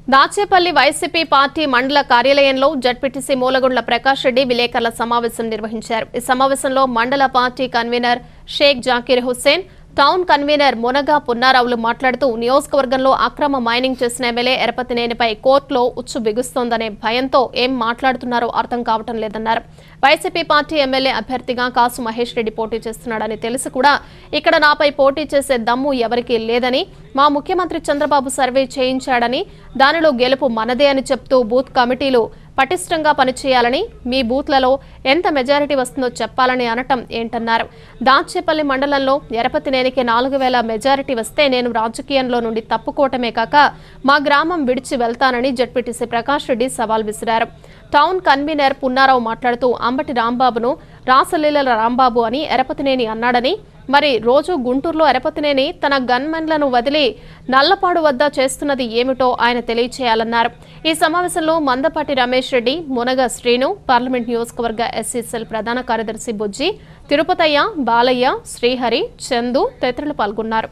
Dachepalli YCP party మండల కార్యాలయంలో ZPTC మూలగుండ్ల Prakash Reddy విలేకరుల సమావేశం నిర్వహించారు ఈ సమావేశంలో మండల party convener Sheikh Zakir Hussain town convener Munaga పున్నారావులు మాట్లాడుతూ నియోజకవర్గంలో అక్రమ మైనింగ్ చేసిన ఎమ్మెల్యే ఎరపతినేనిపై కోర్టులో ఉచ్చు బిగుస్తోందనే భయంతో ఏం మాట్లాడుతున్నారో అర్థం కావటం లేదన్నారు వైసీపీ పార్టీ ఎమ్మెల్యే అభ్యర్థిగా కాసు మహేష్ రెడ్డి పోటీ చేస్తున్నాడని తెలిసి కూడా ఇక్కడ నాపై పోటీ చేసే దమ్ము ఎవరికీ లేదని మా ముఖ్యమంత్రి చంద్రబాబు సర్వే చేయించాడని దానిలో గెలుపు మనదే అని చెప్తూ బూత్ కమిటీలు పటిష్టంగా పనిచేయాలని మీ బూత్లలో ఎంత మెజారిటీ వస్తుందో చెప్పాలని అనటం ఏంటన్నారు దాచేపల్లి మండలంలో ఎరపతినేనికి నాలుగు వేల మెజారిటీ వస్తే నేను రాజకీయంలో నుండి తప్పుకోవటమే కాక మా గ్రామం విడిచి వెళ్తానని జడ్పీటీసీ ప్రకాష్ రెడ్డి సవాల్ విసిరారు టౌన్ కన్వీనర్ పున్నారావు మాట్లాడుతూ అంబటి రాంబాబును రాసలీలల రాంబాబు అని ఎరపతినేని అన్నాడని మరి రోజు గుంటూరులో ఎరపతినేని తన గన్మెన్లను వదిలి నల్లపాడు వద్ద చేస్తున్నది ఏమిటో ఆయన తెలియచేయాలన్నారు ఈ సమావేశంలో మందపాటి రమేష్ రెడ్డి మునగ శ్రీను పార్లమెంట్ నియోజకవర్గ ఎస్సీసెల్ ప్రధాన కార్యదర్శి బుజ్జి తిరుపతయ్య బాలయ్య శ్రీహరి చందు తదితరులు పాల్గొన్నారు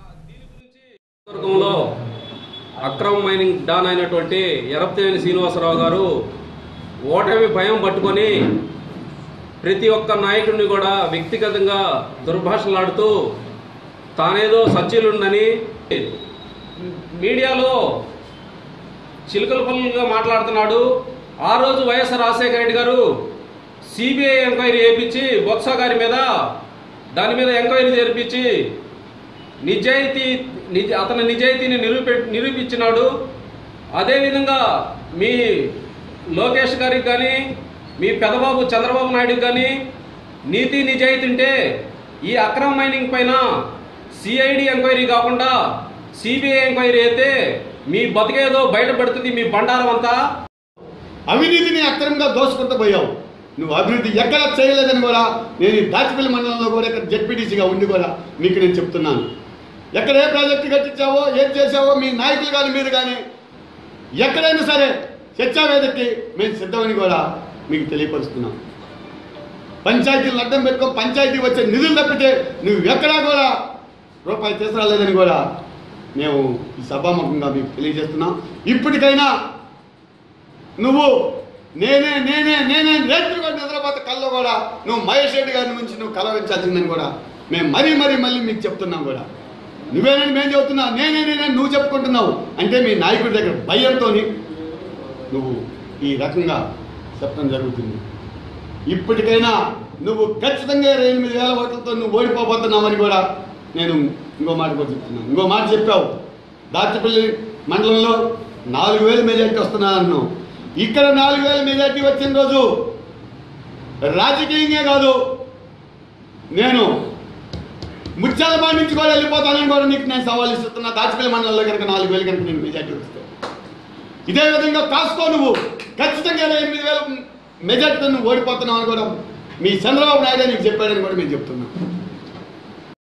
వర్గంలో అక్రమ మైనింగ్ డాన్ అయినటువంటి ఎరప్తేని శ్రీనివాసరావు గారు ఓటమి భయం పట్టుకొని ప్రతి ఒక్క నాయకుడిని కూడా వ్యక్తిగతంగా దుర్భాషలాడుతూ తానేదో సజ్జీలుండని మీడియాలో చిలుకల పల్లుగా మాట్లాడుతున్నాడు ఆ రోజు వైఎస్ రాజశేఖర రెడ్డి గారు సిబిఐ ఎంక్వైరీ చేయించి బొత్స గారి మీద దాని మీద ఎంక్వైరీ జరిపించి నిజాయితీ నిజ అతని నిజాయితీని నిరూపి నిరూపించినాడు అదేవిధంగా మీ లోకేష్ గారికి కానీ మీ పెదబాబు చంద్రబాబు నాయుడుకి కానీ నీతి నిజాయితీ ఉంటే ఈ అక్రమ మైనింగ్ పైన సిఐడి ఎంక్వైరీ కాకుండా సిబిఐ ఎంక్వైరీ అయితే మీ బతికేదో బయటపడుతుంది మీ బండారం అంతా అవినీతిని అక్రమంగా దోసుకుంటూ పోయావు నువ్వు అభివృద్ధి ఎక్కడ చేయలేదని కూడా నేను ఈ దాచిపల్లి మండలంలో కూడా ఇక్కడ జెడ్పీటీసీగా ఉండి కూడా మీకు నేను చెప్తున్నాను ఎక్కడ ఏ ప్రాజెక్టు కట్టించావో ఏం చేసావో మీ నాయకులు కానీ మీరు కానీ ఎక్కడైనా సరే చర్చా వేదికకి మేము సిద్ధమని కూడా మీకు తెలియపరుస్తున్నాం పంచాయతీలను అడ్డం పెట్టుకో పంచాయతీ వచ్చే నిధులు తప్పితే నువ్వు ఎక్కడా కూడా రూపాయి తీసుకురాలేదని కూడా మేము ఈ సభాముఖంగా మీకు తెలియజేస్తున్నాం ఇప్పటికైనా నువ్వు నేనే నేనే నేనే రేత్రి కూడా నిద్రపోతే కల్లో కూడా నువ్వు మహేష్ రెడ్డి గారి నుంచి నువ్వు కలవించాల్సిందని కూడా మేము మరీ మరీ మళ్ళీ మీకు చెప్తున్నాం కూడా నువ్వేనని మేము చెబుతున్నావు నేనే నేనే నువ్వు చెప్పుకుంటున్నావు అంటే మీ నాయకుడి దగ్గర భయంతో నువ్వు ఈ రకంగా చెప్పడం జరుగుతుంది ఇప్పటికైనా నువ్వు ఖచ్చితంగా ఇరవై ఎనిమిది వేల ఓట్లతో నువ్వు ఓడిపోబోతున్నావని కూడా నేను ఇంకో మాట కూడా చెప్తున్నాను ఇంకో మాట చెప్పావు దాచిపల్లి మండలంలో నాలుగు వేలు మెజార్టీ వస్తున్నాను ఇక్కడ నాలుగు వేల మెజార్టీ వచ్చిన రోజు రాజకీయంగా కాదు నేను ముత్యాలపాడు నుంచి కూడా వెళ్ళిపోతానని కూడా నీకు నేను సవాల్ ఇస్తున్నా దాచిపల్లి మండలంలో కనుక నాలుగు వేలు కనుక నేను మెజార్టీ వస్తే ఇదే విధంగా కాసుకో నువ్వు ఖచ్చితంగా ఇరవై ఎనిమిది వేల మెజార్టీతో నువ్వు ఓడిపోతున్నావు అని కూడా మీ చంద్రబాబు నాయుడు నీకు చెప్పాడని కూడా మేము చెప్తున్నాం